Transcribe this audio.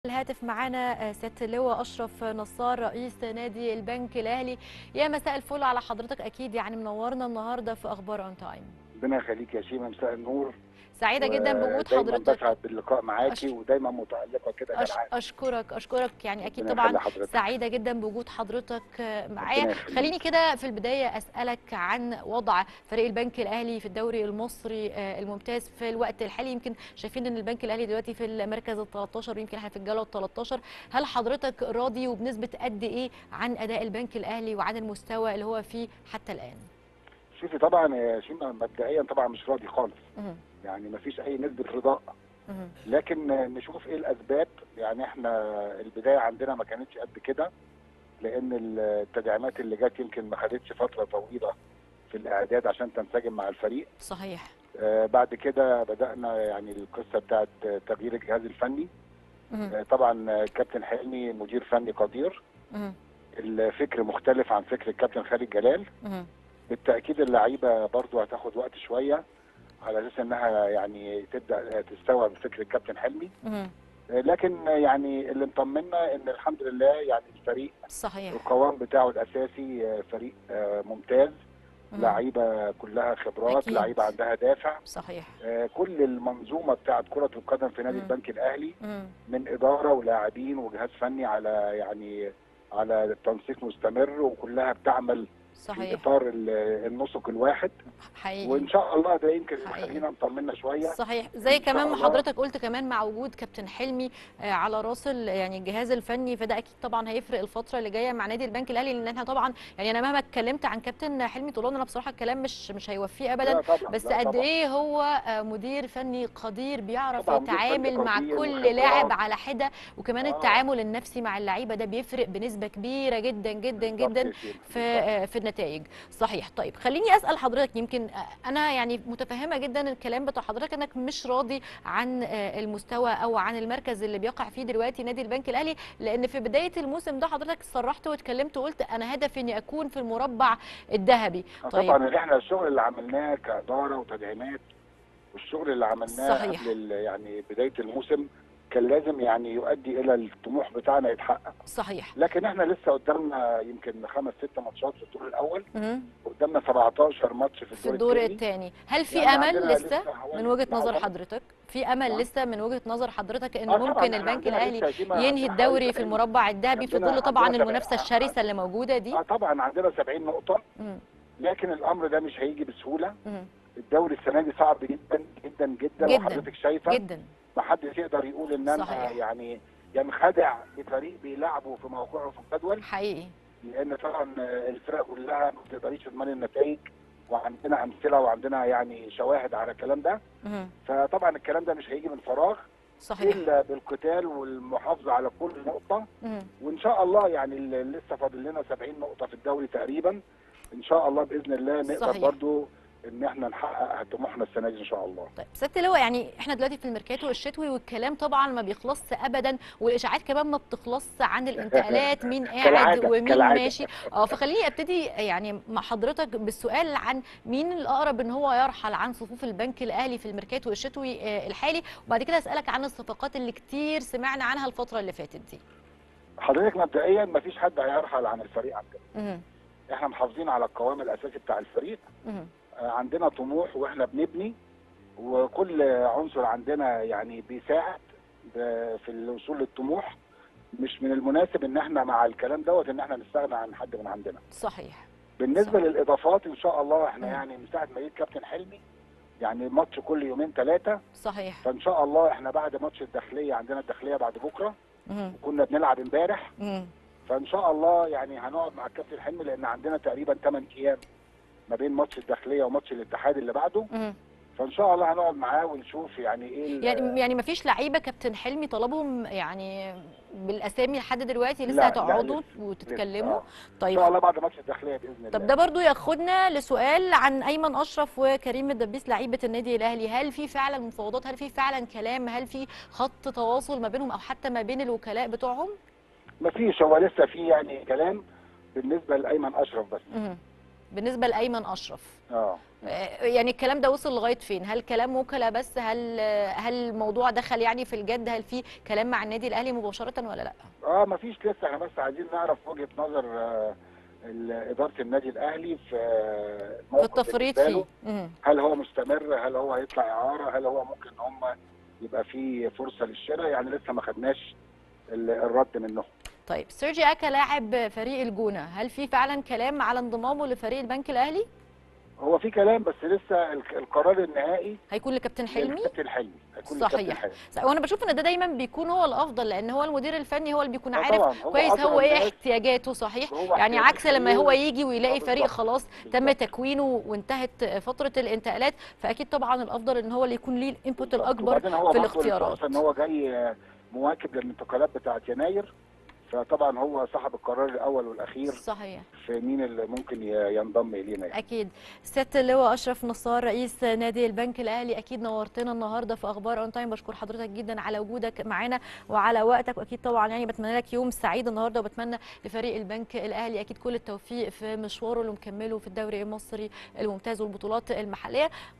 الهاتف معانا سياده اللواء اشرف نصار رئيس نادي البنك الاهلي يا مساء الفل على حضرتك اكيد يعني منورنا النهارده في اخبار اون تايم ربنا يخليك يا شيماء مساء النور سعيده جدا بوجود دايما حضرتك بسعد باللقاء معاكي أش- ودايما متالقه كده أش... جدعانه اشكرك اشكرك يعني اكيد ربنا طبعا يخلي حضرتك. سعيده جدا بوجود حضرتك معايا ربنا يخليك. خليني كده في البدايه اسالك عن وضع فريق البنك الاهلي في الدوري المصري آه، الممتاز في الوقت الحالي يمكن شايفين ان البنك الاهلي دلوقتي في المركز ال 13 ويمكن احنا في الجوله ال 13 هل حضرتك راضي وبنسبه قد ايه عن اداء البنك الاهلي وعن المستوى اللي هو فيه حتى الان؟ شوفي طبعا يا شيماء مبدئيا طبعا مش راضي خالص مهم. يعني ما فيش اي نسبه رضاء مهم. لكن نشوف ايه الاسباب يعني احنا البدايه عندنا ما كانتش قد كده لان التدعيمات اللي جت يمكن ما خدتش فتره طويله في الاعداد عشان تنسجم مع الفريق صحيح آه، بعد كده بدانا يعني القصه بتاعت تغيير الجهاز الفني مهم. آه، طبعا آه، كابتن حلمي مدير فني قدير مهم. الفكر مختلف عن فكر الكابتن خالد جلال مهم. بالتاكيد اللعيبه برضو هتاخد وقت شويه على اساس انها يعني تبدا تستوعب فكر الكابتن حلمي مهم. لكن يعني اللي مطمنا ان الحمد لله يعني الفريق صحيح القوام بتاعه الاساسي فريق ممتاز مهم. لعيبه كلها خبرات أكيد. لعيبه عندها دافع صحيح كل المنظومه بتاعت كره القدم في نادي مم. البنك الاهلي مم. من اداره ولاعبين وجهاز فني على يعني على تنسيق مستمر وكلها بتعمل في صحيح اطار ال- النسق الواحد حقيقي وان شاء الله ده يمكن اللي حقيقي. يخلينا مطمنا شويه صحيح زي إن شاء كمان ما الله. حضرتك قلت كمان مع وجود كابتن حلمي آه، على راس ال- يعني الجهاز الفني فده اكيد طبعا هيفرق الفتره اللي جايه مع نادي البنك الاهلي لان احنا طبعا يعني انا مهما اتكلمت عن كابتن حلمي طولان انا بصراحه الكلام مش مش هيوفيه ابدا لا طبعا بس لا قد طبعا. ايه هو آه، مدير فني قدير بيعرف طبعاً مدير فني يتعامل مع قدير كل وخبرات. لاعب على حده وكمان آه. التعامل النفسي مع اللعيبه ده بيفرق بنسبه كبيره جدا جدا بالظبط جدا يا شيخ، في بالظبط. آه، في النتائج صحيح طيب خليني اسال حضرتك يمكن آه، انا يعني متفهمه جدا الكلام بتاع حضرتك انك مش راضي عن آه، المستوى او عن المركز اللي بيقع فيه دلوقتي نادي البنك الاهلي لان في بدايه الموسم ده حضرتك صرحت واتكلمت وقلت انا هدفي اني اكون في المربع الذهبي آه طيب طبعا احنا الشغل اللي عملناه كاداره وتدعيمات والشغل اللي عملناه صحيح. قبل ال- يعني بدايه الموسم كان لازم يعني يؤدي الى الطموح بتاعنا يتحقق صحيح لكن احنا لسه قدامنا يمكن خمس ست ماتشات في الدور الاول مهم. قدامنا 17 ماتش في في الدور, الدور الثاني الثاني هل في يعني امل عندنا لسه لسه حوالي من وجهه تسعة نظر وثلاثين. حضرتك في امل نعم. لسه من وجهه نظر حضرتك ان آه طبعاً، ممكن إحنا البنك عندنا الاهلي لسه يا شيماء ينهي حوالي الدوري في 70 المربع الذهبي في عندنا- ظل طبعا عندنا المنافسه سبعين. الشرسه اللي موجوده دي اه طبعا عندنا 70 نقطه مم. لكن الامر ده مش هيجي بسهوله مم. الدوري السنه دي صعب جدا جدا جدا, جداً. وحضرتك شايفه جدا ما حدش يقدر يقول ان انا صحيح. يعني ينخدع بفريق بيلعبه في موقعه في الجدول حقيقي لان طبعا الفرق كلها ما بتقدريش تضمن النتائج وعندنا امثله وعندنا يعني شواهد على الكلام ده مهم. فطبعا الكلام ده مش هيجي من فراغ صحيح الا بالقتال والمحافظه على كل نقطه مهم. وان شاء الله يعني ال- لسه فاضل لنا 70 نقطه في الدوري تقريبا ان شاء الله باذن الله نقدر صحيح. برضو ان احنا نحقق طموحنا السنه دي ان شاء الله طيب ست لواء يعني احنا دلوقتي في الميركاتو الشتوي والكلام طبعا ما بيخلصش ابدا والاشاعات كمان ما بتخلصش عن الانتقالات مين قاعد كالعادة، ومين كالعادة. ماشي اه فخليني ابتدي يعني مع حضرتك بالسؤال عن مين الاقرب ان هو يرحل عن صفوف البنك الاهلي في الميركاتو الشتوي آه، الحالي وبعد كده اسالك عن الصفقات اللي كتير سمعنا عنها الفتره اللي فاتت دي حضرتك مبدئيا ما فيش حد هيرحل عن الفريق عندنا مهم. احنا محافظين على القوام الاساسي بتاع الفريق مهم. آه، عندنا طموح واحنا بنبني وكل عنصر عندنا يعني بيساعد ب- في الوصول للطموح مش من المناسب ان احنا مع الكلام دوت ان احنا نستغنى عن حد من عندنا صحيح بالنسبه صح. للاضافات ان شاء الله احنا مم. يعني من ساعه ما جه كابتن حلمي يعني ماتش كل يومين ثلاثه صحيح فان شاء الله احنا بعد ماتش الداخليه عندنا الداخليه بعد بكره مهم. كنا بنلعب امبارح مهم. فان شاء الله يعني هنقعد مع الكابتن حلمي لان عندنا تقريبا 8 ايام ما بين ماتش الداخليه وماتش الاتحاد اللي بعده مهم. فان شاء الله هنقعد معاه ونشوف يعني ايه ال- يعني يعني ما فيش لعيبه كابتن حلمي طلبهم يعني بالاسامي لحد دلوقتي لسه لا، لا، هتقعدوا لسه- وتتكلموا آه. ان طيب شاء الله بعد ماتش الداخليه باذن الله طب ده برضو ياخدنا لسؤال عن ايمن اشرف وكريم الدبيس لعيبه النادي الاهلي هل في فعلا مفاوضات هل في فعلا كلام هل في خط تواصل ما بينهم او حتى ما بين الوكلاء بتوعهم ما فيش هو لسه في يعني كلام بالنسبه لايمن اشرف بس مهم. بالنسبه لايمن اشرف اه آه، يعني الكلام ده وصل لغايه فين هل كلام وكلاء بس هل هل الموضوع دخل يعني في الجد هل في كلام مع النادي الاهلي مباشره ولا لا اه ما فيش لسه احنا بس عايزين نعرف وجهه نظر آه، ال- اداره النادي الاهلي في آه، في الموقف التفريط بالنسبة فيه له. مم. هل هو مستمر هل هو هيطلع اعاره هل هو ممكن هم يبقى في فرصه للشراء يعني لسه ما خدناش ال- الرد منهم طيب سيرجي اكا لاعب فريق الجونه هل في فعلا كلام على انضمامه لفريق البنك الاهلي هو في كلام بس لسه ال- القرار النهائي هيكون لكابتن حلمي للكابتن حلمي هيكون صحيح. للكابتن حلمي وانا بشوف ان ده دايما بيكون هو الافضل لان هو المدير الفني هو اللي بيكون آه عارف طبعاً، هو كويس أدرى هو ايه الناس احتياجاته صحيح هو يعني احتياج عكس لما هو الفريق. يجي ويلاقي آه فريق بالظبط. خلاص تم بالظبط. تكوينه وانتهت فتره الانتقالات فاكيد طبعا الافضل ان هو اللي يكون ليه الانبوت بالظبط. الاكبر وبعدين هو في برضه الاختيارات. الفرصة ان هو جاي آه، مواكب للانتقالات بتاعه يناير فطبعا هو صاحب القرار الاول والاخير صحيح في مين اللي ممكن ي- ينضم الينا يعني. اكيد سياده اللواء اشرف نصار رئيس نادي البنك الاهلي اكيد نورتنا النهارده في اخبار اون تايم بشكر حضرتك جدا على وجودك معانا وعلى وقتك واكيد طبعا يعني بتمنى لك يوم سعيد النهارده وبتمنى لفريق البنك الاهلي اكيد كل التوفيق في مشواره اللي مكمله في الدوري المصري الممتاز والبطولات المحليه